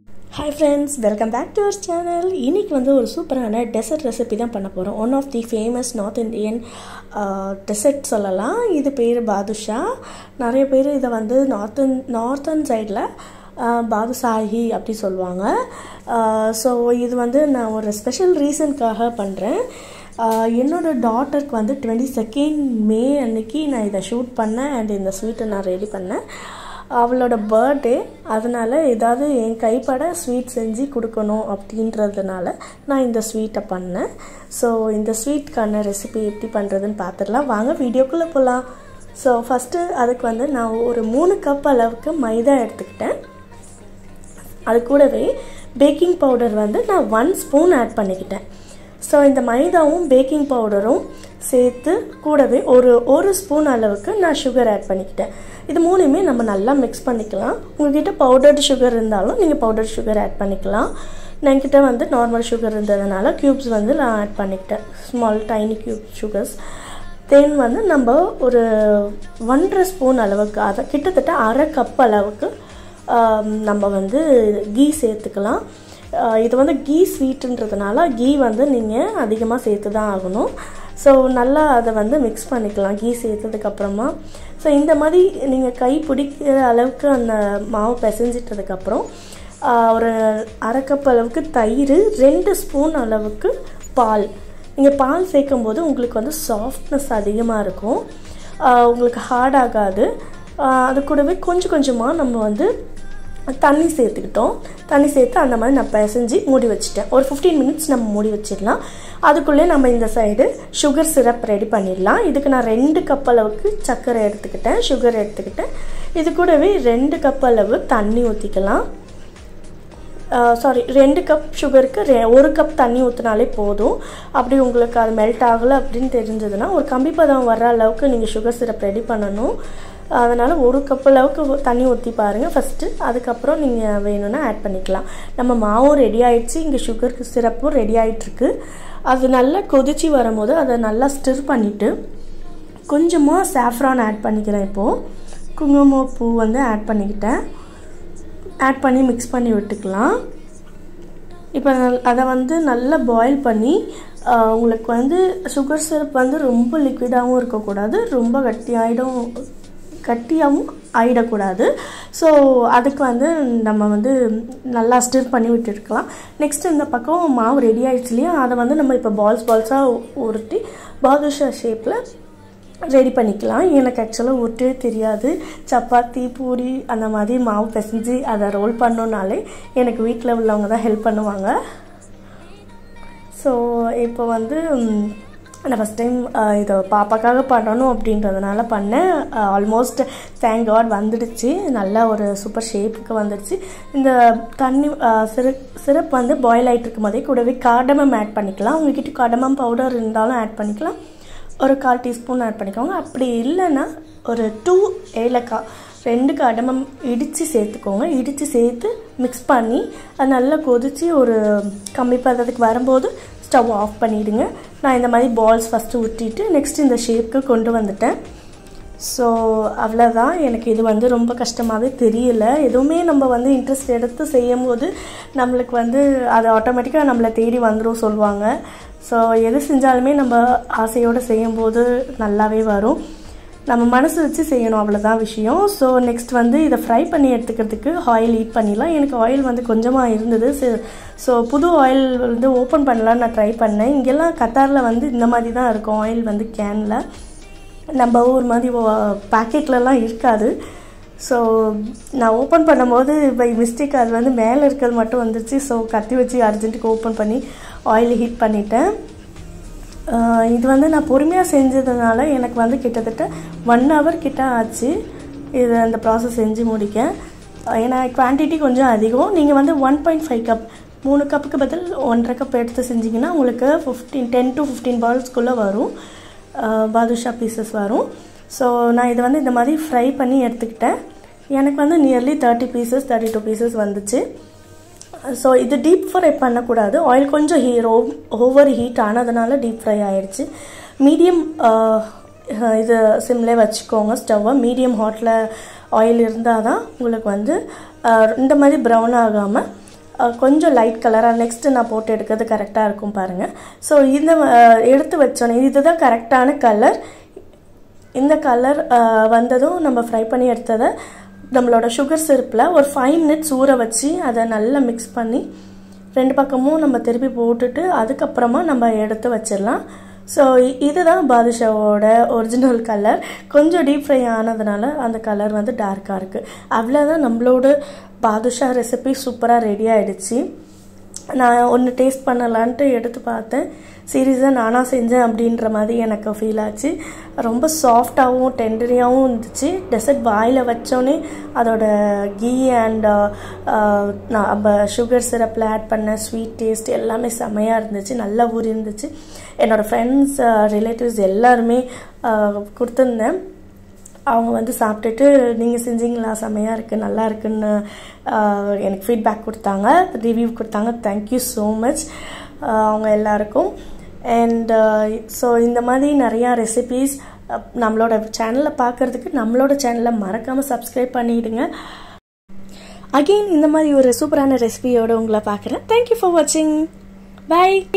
hi friends welcome back to our channel இன்னைக்கு வந்து ஒரு சூப்பரான டெசர்ட் ரெசிபி தான் பண்ண போகிறோம் one of the famous north Indian dessert சொல்லலாம் இது பேர் பாதுஷா நிறைய பேர் இதை வந்து நார்த்தன் நார்த்தன் சைடில் பாதுஷாஹி அப்படி சொல்லுவாங்க ஸோ இது வந்து நான் ஒரு ஸ்பெஷல் ரீசனுக்காக பண்ணுறேன் என்னோட டாட்டருக்கு வந்து டுவெண்ட்டி செகண்ட் மே அன்னைக்கு நான் இதை ஷூட் பண்ணேன் அண்ட் இந்த ஸ்வீட்டை நான் ரெடி பண்ணேன் அவளோட பர்த்டே அதனால் ஏதாவது என் கைப்பட ஸ்வீட் செஞ்சு கொடுக்கணும் அப்படின்றதுனால நான் இந்த ஸ்வீட்டை பண்ணேன் ஸோ இந்த ஸ்வீட்க்கான ரெசிபி எப்படி பண்ணுறதுன்னு பார்த்துடலாம் வாங்க வீடியோக்குள்ளே போகலாம் ஸோ ஃபஸ்ட்டு அதுக்கு வந்து நான் ஒரு மூணு கப் அளவுக்கு மைதா எடுத்துக்கிட்டேன் அது கூடவே பேக்கிங் பவுடர் வந்து நான் ஒன் ஸ்பூன் ஆட் பண்ணிக்கிட்டேன் ஸோ இந்த மைதாவும் பேக்கிங் பவுடரும் சேர்த்து கூடவே ஒரு ஒரு ஸ்பூன் அளவுக்கு நான் சுகர் ஆட் பண்ணிக்கிட்டேன் இது மூணுமே நம்ம நல்லா மிக்ஸ் பண்ணிக்கலாம் உங்ககிட்ட பவுடர்டு சுகர் இருந்தாலும் நீங்கள் பவுடர் சுகர் ஆட் பண்ணிக்கலாம் என்கிட்ட வந்து நார்மல் சுகர் இருந்ததுனால க்யூப்ஸ் வந்து நான் ஆட் பண்ணிக்கிட்டேன் small tiny cube sugars then வந்து நம்ம ஒரு ஒன்றரை ஸ்பூன் அளவுக்கு அதை கிட்டத்தட்ட அரை கப் அளவுக்கு நம்ம வந்து கீ சேர்த்துக்கலாம் இது வந்து கீ ஸ்வீட்டுன்றதுனால கீ வந்து நீங்கள் அதிகமாக சேர்த்து தான் ஆகணும் ஸோ நல்லா அதை வந்து மிக்ஸ் பண்ணிக்கலாம் கீ சேர்த்ததுக்கப்புறமா ஸோ இந்த மாதிரி நீங்கள் கை பிடிக்கிற அளவுக்கு அந்த மாவு பிசைஞ்சிட்டதுக்கப்புறம் ஒரு அரை கப் அளவுக்கு தயிர் ரெண்டு ஸ்பூன் அளவுக்கு பால் நீங்கள் பால் சேர்க்கும் போது உங்களுக்கு வந்து சாஃப்ட்னஸ் அதிகமாக இருக்கும் உங்களுக்கு ஹார்ட் ஆகாது அது கூடவே கொஞ்சம் கொஞ்சமாக நம்ம வந்து தண்ணி சேர்த்துக்கிட்டோம் தண்ணி சேர்த்து அந்த மாதிரி நான் பிசைஞ்சு மூடி வச்சுட்டேன் ஒரு ஃபிஃப்டீன் மினிட்ஸ் நம்ம மூடி வச்சிடலாம் அதுக்குள்ளே நம்ம இந்த சைடு சுகர் சிரப் ரெடி பண்ணிடலாம் இதுக்கு நான் ரெண்டு கப் அளவுக்கு சர்க்கரை எடுத்துக்கிட்டேன் சுகர் எடுத்துக்கிட்டேன் இது கூடவே ரெண்டு கப் அளவு தண்ணி ஊற்றிக்கலாம் சாரி ரெண்டு கப் சுகருக்கு ரெ ஒரு கப் தண்ணி ஊற்றினாலே போதும் அப்படி உங்களுக்கு அது மெல்ட் ஆகலை அப்படின்னு தெரிஞ்சதுன்னா ஒரு கம்பி பதம் வர்ற அளவுக்கு நீங்கள் சுகர் சிரப் ரெடி பண்ணணும் அதனால் ஒரு கப் அளவுக்கு தண்ணி ஊற்றி பாருங்கள் ஃபஸ்ட்டு அதுக்கப்புறம் நீங்கள் வேணும்னா ஆட் பண்ணிக்கலாம் நம்ம மாவும் ரெடி ஆகிடுச்சு இங்கே சுகருக்கு சிரப்பும் ரெடி ஆகிட்டுருக்கு அது நல்லா கொதிச்சு வரும்போது அதை நல்லா ஸ்டிர் பண்ணிவிட்டு கொஞ்சமாக சாஃப்ரான் ஆட் பண்ணிக்கிறேன் இப்போது குங்குமப்பூ வந்து ஆட் பண்ணிக்கிட்டேன் ஆட் பண்ணி மிக்ஸ் பண்ணி விட்டுக்கலாம் இப்போ அதை வந்து நல்லா பாயில் பண்ணி உங்களுக்கு வந்து சுகர் சிரப் வந்து ரொம்ப லிக்விடாகவும் இருக்கக்கூடாது ரொம்ப கட்டியாயிடும் கட்டியாகவும் ஆகிடக்கூடாது ஸோ அதுக்கு வந்து நம்ம வந்து நல்லா ஸ்டிர் பண்ணி விட்டுருக்கலாம் நெக்ஸ்ட் இந்த பக்கம் மாவு ரெடி ஆகிடுச்சு இல்லையா அதை வந்து நம்ம இப்போ பால்ஸ் பால்ஸாக உருட்டி பாதுஷா ஷேப்பில் ரெடி பண்ணிக்கலாம் எனக்கு ஆக்சுவலாக ஒட்டவே தெரியாது சப்பாத்தி பூரி அந்த மாதிரி மாவு பிசைஞ்சு அதை ரோல் பண்ணோன்னாலே எனக்கு வீட்டில் உள்ளவங்க தான் ஹெல்ப் பண்ணுவாங்க ஸோ இப்போ வந்து நான் ஃபஸ்ட் டைம் இதை பாப்பாக்காக பண்ணணும் அப்படின்றதுனால பண்ணேன் ஆல்மோஸ்ட் தேங்க் காட் வந்துடுச்சு நல்லா ஒரு சூப்பர் ஷேப்புக்கு வந்துடுச்சு இந்த தண்ணி சிரப் சிரப் வந்து பாயில் ஆகிட்டு இருக்கும் போதே கூடவே காடமம் ஆட் பண்ணிக்கலாம் உங்ககிட்ட காடமம் பவுடர் இருந்தாலும் ஆட் பண்ணிக்கலாம் ஒரு கால் டீஸ்பூன் ஆட் பண்ணிக்கோங்க அப்படி இல்லைன்னா ஒரு டூ ஏலக்காய் ரெண்டு கடமம் இடித்து சேர்த்துக்கோங்க இடித்து சேர்த்து மிக்ஸ் பண்ணி அது நல்லா கொதித்து ஒரு கம்மி பதத்துக்கு வரும்போது ஸ்டவ் ஆஃப் பண்ணிவிடுங்க நான் இந்த மாதிரி பால்ஸ் ஃபஸ்ட்டு ஊற்றிட்டு நெக்ஸ்ட் இந்த ஷேப்க்கு கொண்டு வந்துட்டேன் ஸோ அவ்வளோதான் எனக்கு இது வந்து ரொம்ப கஷ்டமாகவே தெரியல எதுவுமே நம்ம வந்து இன்ட்ரெஸ்ட் எடுத்து செய்யும் போது நம்மளுக்கு வந்து அது ஆட்டோமேட்டிக்காக நம்மளை தேடி வந்துடும் சொல்லுவாங்க ஸோ எது செஞ்சாலுமே நம்ம ஆசையோடு செய்யும்போது நல்லாவே வரும் நம்ம மனசு வச்சு செய்யணும் அவ்வளோதான் விஷயம் ஸோ நெக்ஸ்ட் வந்து இதை ஃப்ரை பண்ணி எடுத்துக்கிறதுக்கு ஆயில் ஹீட் பண்ணிடலாம் எனக்கு ஆயில் வந்து கொஞ்சமாக இருந்தது ஸோ புது ஆயில் வந்து ஓப்பன் பண்ணலான்னு நான் ட்ரை பண்ணேன் இங்கெல்லாம் கத்தாரில் வந்து இந்த மாதிரி தான் இருக்கும் ஆயில் வந்து கேனில் நம்ம ஊர் மாதிரி பேக்கெட்லலாம் இருக்காது ஸோ நான் ஓப்பன் பண்ணும்போது பை மிஸ்டேக் அது வந்து மேலே இருக்கிறது மட்டும் வந்துருச்சு ஸோ கத்தி வச்சு அர்ஜென்ட்டுக்கு ஓப்பன் பண்ணி ஆயில் ஹீட் பண்ணிட்டேன் இது வந்து நான் பொறுமையாக செஞ்சதுனால எனக்கு வந்து கிட்டத்தட்ட ஒன் ஹவர் கிட்ட ஆச்சு இது அந்த ப்ராசஸ் செஞ்சு முடிக்க ஏன்னா குவான்டிட்டி கொஞ்சம் அதிகம் நீங்கள் வந்து ஒன் பாயிண்ட் ஃபைவ் கப் மூணு கப்புக்கு பதில் ஒன்றரை கப் எடுத்து செஞ்சிங்கன்னா உங்களுக்கு ஃபிஃப்டீன் டென் டு ஃபிஃப்டீன் பால்ஸ்க்குள்ளே வரும் பாதுஷா பீசஸ் வரும் ஸோ நான் இதை வந்து இந்த மாதிரி ஃப்ரை பண்ணி எடுத்துக்கிட்டேன் எனக்கு வந்து nearly thirty pieces thirty two pieces வந்துச்சு ஸோ இது டீப் ஃப்ரை பண்ணக்கூடாது ஆயில் கொஞ்சம் ஹீ ஓவர் ஹீட் ஆனதுனால டீப் ஃப்ரை ஆயிடுச்சு மீடியம் இது சிம்லே வச்சுக்கோங்க ஸ்டவ்வை மீடியம் ஹாட்டில் ஆயில் இருந்தால் தான் உங்களுக்கு வந்து இந்த மாதிரி ப்ரௌன் ஆகாமல் அஹ், கொஞ்சம் லைட் கலராக நெக்ஸ்ட்டு நான் போட்டு எடுக்கிறது கரெக்டாக இருக்கும் பாருங்கள் ஸோ இந்த அஹ், எடுத்து வச்சோன்னே இதுதான் கரெக்டான கலர் இந்த கலர் வந்ததும் நம்ம ஃப்ரை பண்ணி எடுத்ததை நம்மளோட சுகர் சிரப்பில் ஒரு ஃபைவ் மினிட்ஸ் ஊற வச்சு அதை நல்லா மிக்ஸ் பண்ணி ரெண்டு பக்கமும் நம்ம திருப்பி போட்டுட்டு அதுக்கப்புறமா நம்ம எடுத்து வச்சிடலாம் ஸோ இதுதான் பாதுஷாவோட ஒரிஜினல் கலர் கொஞ்சம் டீப் ஃப்ரை ஆனதுனால அந்த கலர் வந்து டார்க்காக இருக்குது அவ்வளோதான் நம்மளோட பாதுஷா ரெசிபி சூப்பராக ரெடி ஆயிடுச்சு நான் ஒன்று டேஸ்ட் பண்ணலான்ட்டு எடுத்து பார்த்தேன் சீரியஸாக நானாக செஞ்சேன் அப்படின்ற மாதிரி எனக்கு ஃபீல் ஆச்சு ரொம்ப சாஃப்டாகவும் டெண்டரியாகவும் இருந்துச்சு டெசர்ட் வாயில் வச்சோன்னே அதோட கீ அண்ட் நம்ம சுகர் சிரப்பில் ஆட் பண்ண ஸ்வீட் டேஸ்ட் எல்லாமே செமையாக இருந்துச்சு நல்லா ஊறி இருந்துச்சு என்னோடய ஃப்ரெண்ட்ஸ் ரிலேட்டிவ்ஸ் எல்லாருமே ஆஹ், கொடுத்துருந்தேன் அவங்க வந்து சாப்பிட்டுட்டு நீங்கள் செஞ்சீங்களா செமையாக இருக்குது நல்லா இருக்குன்னு ஆஹ், எனக்கு ஃபீட்பேக் கொடுத்தாங்க ரிவ்யூ கொடுத்தாங்க தேங்க்யூ ஸோ மச் அவங்க எல்லாருக்கும் அண்ட் ஸோ இந்த மாதிரி நிறையா ரெசிபீஸ் நம்மளோட சேனலில் பார்க்குறதுக்கு நம்மளோட சேனலை மறக்காமல் சப்ஸ்கிரைப் பண்ணிவிடுங்க அகெயின் இந்த மாதிரி ஒரு சூப்பரான ரெசிபியோட உங்களை பார்க்குறேன் தேங்க்யூ ஃபார் வாட்சிங் பை